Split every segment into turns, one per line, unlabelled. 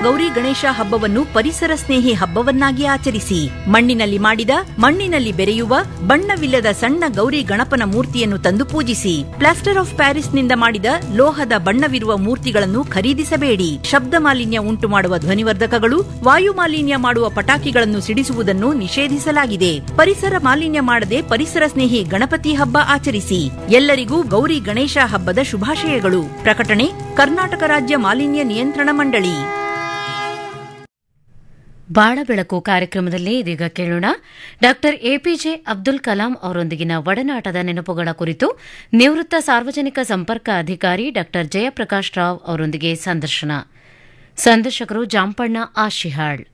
ಗೌರಿ ಗಣೇಶ ಹಬ್ಬವನ್ನು ಪರಿಸರ ಸ್ನೇಹಿ ಹಬ್ಬವನ್ನಾಗಿ ಆಚರಿಸಿ ಮಣ್ಣಿನಲ್ಲಿ ಮಾಡಿದ ಮಣ್ಣಿನಲ್ಲಿ ಬೆರೆಯುವ ಬಣ್ಣವಿಲ್ಲದ ಸಣ್ಣ ಗೌರಿ ಗಣಪನ ಮೂರ್ತಿಯನ್ನು ತಂದು ಪೂಜಿಸಿ ಪ್ಲಾಸ್ಟರ್ ಆಫ್ ಪ್ಯಾರಿಸ್ನಿಂದ ಮಾಡಿದ ಲೋಹದ ಬಣ್ಣವಿರುವ ಮೂರ್ತಿಗಳನ್ನು ಖರೀದಿಸಬೇಡಿ ಶಬ್ದ ಮಾಲಿನ್ಯ ಉಂಟು ಮಾಡುವ ಧ್ವನಿವರ್ಧಕಗಳು ವಾಯು ಮಾಲಿನ್ಯ ಮಾಡುವ ಪಟಾಕಿಗಳನ್ನು ಸಿಡಿಸುವುದನ್ನು ನಿಷೇಧಿಸಲಾಗಿದೆ ಪರಿಸರ ಮಾಲಿನ್ಯ ಮಾಡದೆ ಪರಿಸರ ಸ್ನೇಹಿ ಗಣಪತಿ ಹಬ್ಬ ಆಚರಿಸಿ ಎಲ್ಲರಿಗೂ ಗೌರಿ ಗಣೇಶ ಹಬ್ಬದ ಶುಭಾಶಯಗಳು ಪ್ರಕಟಣೆ ಕರ್ನಾಟಕ ರಾಜ್ಯ ಮಾಲಿನ್ಯ ನಿಯಂತ್ರಣ ಮಂಡಳಿ
ಬಾಳ ಬೆಳಕು ಕಾರ್ಯಕ್ರಮದಲ್ಲಿ ಇದೀಗ ಕೇಳೋಣ ಡಾಕ್ಟರ್ ಎಪಿಜೆ ಅಬ್ದುಲ್ ಕಲಾಂ ಅವರೊಂದಿಗಿನ ಒಡನಾಟದ ನೆನಪುಗಳ ಕುರಿತು ನಿವೃತ್ತ ಸಾರ್ವಜನಿಕ ಸಂಪರ್ಕ ಅಧಿಕಾರಿ ಡಾಕ್ಟರ್ ಜಯಪ್ರಕಾಶ್ ರಾವ್ ಅವರೊಂದಿಗೆ ಸಂದರ್ಶನ ಸಂದರ್ಶಕರು ಜಾಂಪಣ್ಣ ಆಶಿಹಾಳ್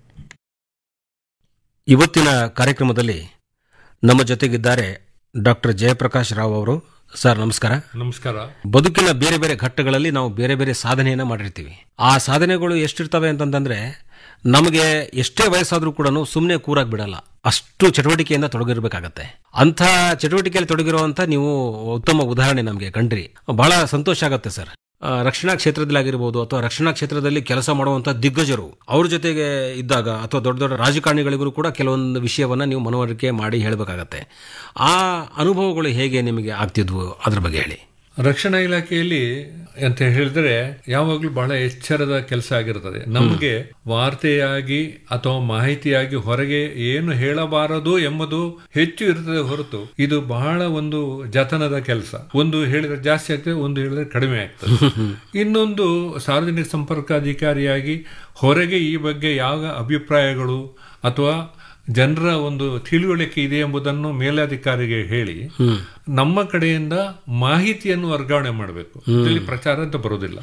ಇವತ್ತಿನ ಕಾರ್ಯಕ್ರಮದಲ್ಲಿ ನಮ್ಮ ಜೊತೆಗಿದ್ದಾರೆ ಡಾಕ್ಟರ್ ಜಯಪ್ರಕಾಶ್ ರಾವ್ ಅವರು ಸರ್ ನಮಸ್ಕಾರ
ನಮಸ್ಕಾರ
ಬದುಕಿನ ಬೇರೆ ಬೇರೆ ಘಟ್ಟಗಳಲ್ಲಿ ನಾವು ಬೇರೆ ಬೇರೆ ಸಾಧನೆಯನ್ನ ಮಾಡಿರ್ತೀವಿ ಆ ಸಾಧನೆಗಳು ಎಷ್ಟಿರ್ತವೆ ಅಂತಂದ್ರೆ ನಮಗೆ ಎಷ್ಟೇ ವಯಸ್ಸಾದ್ರೂ ಕೂಡ ಸುಮ್ಮನೆ ಕೂರಾಗಿ ಬಿಡಲ್ಲ ಅಷ್ಟು ಚಟುವಟಿಕೆಯಿಂದ ತೊಡಗಿರ್ಬೇಕಾಗತ್ತೆ ಅಂಥ ಚಟುವಟಿಕೆಯಲ್ಲಿ ತೊಡಗಿರುವಂತ ನೀವು ಉತ್ತಮ ಉದಾಹರಣೆ ನಮಗೆ ಕಂಡ್ರಿ ಬಹಳ ಸಂತೋಷ ಆಗತ್ತೆ ಸರ್ ಆ, ರಕ್ಷಣಾ ಕ್ಷೇತ್ರದಲ್ಲಾಗಿರ್ಬೋದು ಅಥವಾ ರಕ್ಷಣಾ ಕ್ಷೇತ್ರದಲ್ಲಿ ಕೆಲಸ ಮಾಡುವಂತ ದಿಗ್ಗಜರು ಅವ್ರ ಜೊತೆಗೆ ಇದ್ದಾಗ ಅಥವಾ ದೊಡ್ಡ ದೊಡ್ಡ ರಾಜಕಾರಣಿಗಳಿಗೂ ಕೂಡ ಕೆಲವೊಂದು ವಿಷಯವನ್ನ ನೀವು ಮನವರಿಕೆ ಮಾಡಿ ಹೇಳಬೇಕಾಗತ್ತೆ ಆ ಅನುಭವಗಳು ಹೇಗೆ ನಿಮಗೆ ಆಗ್ತಿದ್ವು ಅದ್ರ ಬಗ್ಗೆ ಹೇಳಿ
ರಕ್ಷಣಾ ಇಲಾಖೆಯಲ್ಲಿ ಅಂತ ಹೇಳಿದ್ರೆ ಯಾವಾಗಲೂ ಬಹಳ ಎಚ್ಚರದ ಕೆಲಸ ಆಗಿರ್ತದೆ ನಮಗೆ ವಾರ್ತೆಯಾಗಿ ಅಥವಾ ಮಾಹಿತಿಯಾಗಿ ಹೊರಗೆ ಏನು ಹೇಳಬಾರದು ಎಂಬುದು ಹೆಚ್ಚು ಇರ್ತದೆ ಹೊರತು ಇದು ಬಹಳ ಒಂದು ಜತನದ ಕೆಲಸ ಒಂದು ಹೇಳಿದ್ರೆ ಜಾಸ್ತಿ ಆಗ್ತದೆ ಒಂದು ಹೇಳಿದ್ರೆ ಕಡಿಮೆ ಆಗ್ತದೆ ಇನ್ನೊಂದು ಸಾರ್ವಜನಿಕ ಸಂಪರ್ಕ ಅಧಿಕಾರಿಯಾಗಿ ಹೊರಗೆ ಈ ಬಗ್ಗೆ ಯಾವ ಅಭಿಪ್ರಾಯಗಳು ಅಥವಾ ಜನರ ಒಂದು ತಿಳುವಳಿಕೆ ಇದೆ ಎಂಬುದನ್ನು ಮೇಲಧಿಕಾರಿಗೆ ಹೇಳಿ ನಮ್ಮ ಕಡೆಯಿಂದ ಮಾಹಿತಿಯನ್ನು ವರ್ಗಾವಣೆ ಮಾಡಬೇಕು ಇಲ್ಲಿ ಪ್ರಚಾರ ಅಂತ ಬರುವುದಿಲ್ಲ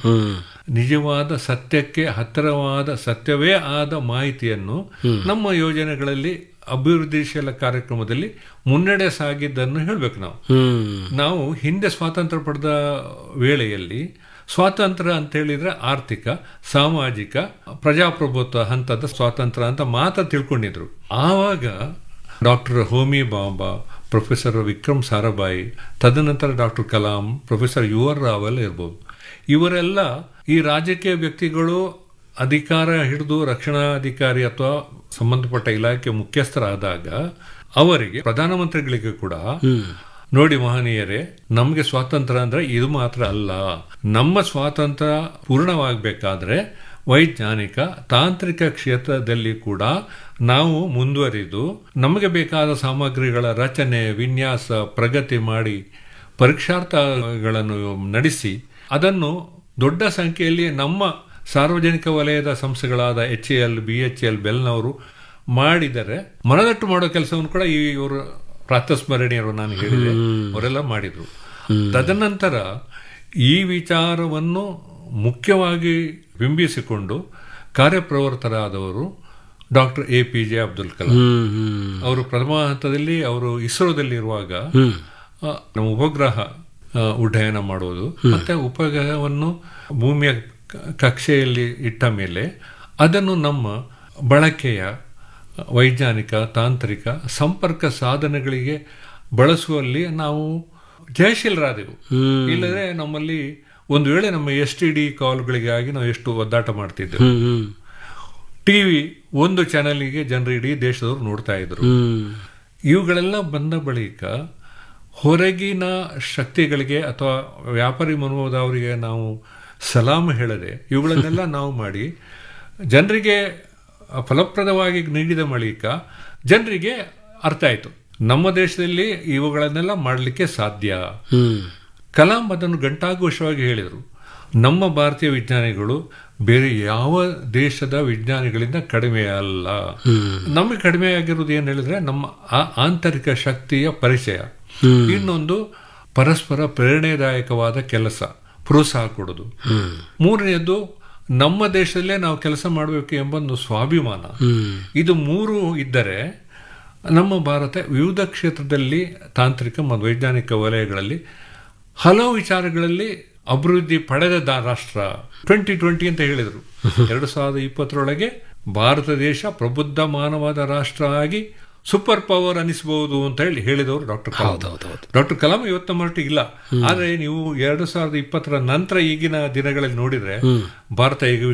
ನಿಜವಾದ ಸತ್ಯಕ್ಕೆ ಹತ್ತಿರವಾದ ಸತ್ಯವೇ ಆದ ಮಾಹಿತಿಯನ್ನು ನಮ್ಮ ಯೋಜನೆಗಳಲ್ಲಿ ಅಭಿವೃದ್ಧಿಶೀಲ ಕಾರ್ಯಕ್ರಮದಲ್ಲಿ ಮುನ್ನಡೆ ಸಾಗಿದ್ದನ್ನು ಹೇಳಬೇಕು ನಾವು ನಾವು ಹಿಂದೆ ಸ್ವಾತಂತ್ರ್ಯ ಪಡೆದ ವೇಳೆಯಲ್ಲಿ ಸ್ವಾತಂತ್ರ್ಯ ಅಂತ ಹೇಳಿದ್ರೆ ಆರ್ಥಿಕ ಸಾಮಾಜಿಕ ಪ್ರಜಾಪ್ರಭುತ್ವ ಹಂತದ ಸ್ವಾತಂತ್ರ್ಯ ಅಂತ ಮಾತ್ರ ತಿಳ್ಕೊಂಡಿದ್ರು ಆವಾಗ ಡಾಕ್ಟರ್ ಹೋಮಿ ಬಾಬಾ ಪ್ರೊಫೆಸರ್ ವಿಕ್ರಮ್ ಸಾರಾಭಾಯಿ ತದನಂತರ doctor Kalam professor U R Rao ಎಲ್ಲ ಇರ್ಬೋದು ಇವರೆಲ್ಲ ಈ ರಾಜಕೀಯ ವ್ಯಕ್ತಿಗಳು ಅಧಿಕಾರ ಹಿಡಿದು ರಕ್ಷಣಾಧಿಕಾರಿ ಅಥವಾ ಸಂಬಂಧಪಟ್ಟ ಇಲಾಖೆ ಮುಖ್ಯಸ್ಥರಾದಾಗ ಅವರಿಗೆ ಪ್ರಧಾನಮಂತ್ರಿಗಳಿಗೆ ಕೂಡ ನೋಡಿ ಮಹನೀಯರೇ ನಮಗೆ ಸ್ವಾತಂತ್ರ್ಯ ಅಂದ್ರೆ ಇದು ಮಾತ್ರ ಅಲ್ಲ ನಮ್ಮ ಸ್ವಾತಂತ್ರ್ಯ ಪೂರ್ಣವಾಗಬೇಕಾದ್ರೆ ವೈಜ್ಞಾನಿಕ ತಾಂತ್ರಿಕ ಕ್ಷೇತ್ರದಲ್ಲಿ ಕೂಡ ನಾವು ಮುಂದುವರಿದು ನಮಗೆ ಬೇಕಾದ ಸಾಮಗ್ರಿಗಳ ರಚನೆ ವಿನ್ಯಾಸ ಪ್ರಗತಿ ಮಾಡಿ ಪರೀಕ್ಷಾರ್ಥಗಳನ್ನು ನಡೆಸಿ ಅದನ್ನು ದೊಡ್ಡ ಸಂಖ್ಯೆಯಲ್ಲಿ ನಮ್ಮ ಸಾರ್ವಜನಿಕ ವಲಯದ ಸಂಸ್ಥೆಗಳಾದ H L B H L ಬೆಲ್ನವರು ಮಾಡಿದರೆ ಮನದಟ್ಟು ಮಾಡೋ ಕೆಲಸವನ್ನು ಕೂಡ ಈ ಇವರು ಪ್ರಾತಸ್ಮರಣೀಯರು ನಾನು ಹೇಳಿದೆ ಅವರೆಲ್ಲ ಮಾಡಿದ್ರು ತದನಂತರ ಈ ವಿಚಾರವನ್ನು ಮುಖ್ಯವಾಗಿ ಬಿಂಬಿಸಿಕೊಂಡು ಕಾರ್ಯಪ್ರವರ್ತರಾದವರು doctor A P J Abdul Kalam ಅವರು ಪ್ರಥಮ ಹಂತದಲ್ಲಿ ಅವರು ಇಸ್ರೋದಲ್ಲಿ ಇರುವಾಗ ಆ, ನಮ್ಮ ಉಪಗ್ರಹ ಆ, ಉಡ್ಡಯನ ಮಾಡುವುದು ಮತ್ತೆ ಉಪಗ್ರಹವನ್ನು ಭೂಮಿಯ ಕ- ಕಕ್ಷೆಯಲ್ಲಿ ಇಟ್ಟ ಮೇಲೆ ಅದನ್ನು ನಮ್ಮ ಬಳಕೆಯ ವೈಜ್ಞಾನಿಕ ತಾಂತ್ರಿಕ ಸಂಪರ್ಕ ಸಾಧನಗಳಿಗೆ ಬಳಸುವಲ್ಲಿ ನಾವು ಜಯಶೀಲರಾದೆವು ಇಲ್ಲದ್ರೆ ನಮ್ಮಲ್ಲಿ ಒಂದು ವೇಳೆ ನಮ್ಮ ಎಸ್ ಟಿ ಡಿ ಕಾಲ್ಗಳಿಗಾಗಿ ನಾವು ಎಷ್ಟು ಒದ್ದಾಟ ಮಾಡ್ತಿದ್ದೆವು ಟಿವಿ ಒಂದು ಚಾನೆಲ್ಗೆ ಜನರು ಇಡೀ ದೇಶದವರು ನೋಡ್ತಾ ಇದ್ರು ಇವುಗಳೆಲ್ಲ ಬಂದ ಬಳಿಕ ಹೊರಗಿನ ಶಕ್ತಿಗಳಿಗೆ ಅಥವಾ ವ್ಯಾಪಾರಿ ಮನೋದವರಿಗೆ ನಾವು ಸಲಾಮ್ ಹೇಳದೆ ಇವುಗಳನ್ನೆಲ್ಲ ನಾವು ಮಾಡಿ ಜನರಿಗೆ ಫಲಪ್ರದವಾಗಿ ನೀಡಿದ ಬಳಿಕ ಜನರಿಗೆ ಅರ್ಥ ಆಯ್ತು ನಮ್ಮ ದೇಶದಲ್ಲಿ ಇವುಗಳನ್ನೆಲ್ಲ ಮಾಡಲಿಕ್ಕೆ ಸಾಧ್ಯ ಕಲಾಂ ಅದನ್ನು ಗಂಟಾಘೋಷವಾಗಿ ಹೇಳಿದರು ನಮ್ಮ ಭಾರತೀಯ ವಿಜ್ಞಾನಿಗಳು ಬೇರೆ ಯಾವ ದೇಶದ ವಿಜ್ಞಾನಿಗಳಿಂದ ಕಡಿಮೆ ಅಲ್ಲ ನಮಗೆ ಕಡಿಮೆ ಆಗಿರುವುದು ಏನು ಹೇಳಿದ್ರೆ ನಮ್ಮ ಆ- ಆಂತರಿಕ ಶಕ್ತಿಯ ಪರಿಚಯ ಇನ್ನೊಂದು ಪರಸ್ಪರ ಪ್ರೇರಣೆದಾಯಕವಾದ ಕೆಲಸ ಪ್ರೋತ್ಸಾಹ ಕೊಡೋದು ಮೂರನೆಯದು ನಮ್ಮ ದೇಶದಲ್ಲೇ ನಾವು ಕೆಲಸ ಮಾಡಬೇಕು ಎಂಬ ಒಂದು ಸ್ವಾಭಿಮಾನ ಇದು ಮೂರು ಇದ್ದರೆ ನಮ್ಮ ಭಾರತ ವಿವಿಧ ಕ್ಷೇತ್ರದಲ್ಲಿ ತಾಂತ್ರಿಕ ಮತ್ತು ವೈಜ್ಞಾನಿಕ ವಲಯಗಳಲ್ಲಿ ಹಲವು ವಿಚಾರಗಳಲ್ಲಿ ಅಭಿವೃದ್ಧಿ ಪಡೆದ ದಾ- ರಾಷ್ಟ್ರ ಟ್ವೆಂಟಿ ಟ್ವೆಂಟಿ ಅಂತ ಹೇಳಿದರು ಎರಡು ಸಾವಿರದ ಇಪ್ಪತ್ತರೊಳಗೆ ಭಾರತ ದೇಶ ಪ್ರಬುದ್ಧ ಮಾನವಾದ ರಾಷ್ಟ್ರ ಆಗಿ ಸೂಪರ್ ಪವರ್ ಅನಿಸಬಹುದು ಅಂತ ಹೇಳಿ ಹೇಳಿದವರು ಡಾಕ್ಟರ್ ಕಲಾಂ ಡಾಕ್ಟರ್ ಕಲಾಂ ಇವತ್ತ ಮಟ್ಟಿಗೆ ಇಲ್ಲ ಆದ್ರೆ ನೀವು ಎರಡು ಸಾವಿರದ ಇಪ್ಪತ್ತರ ನಂತರ ಈಗಿನ ದಿನಗಳಲ್ಲಿ ನೋಡಿದ್ರೆ ಭಾರತ ಈಗ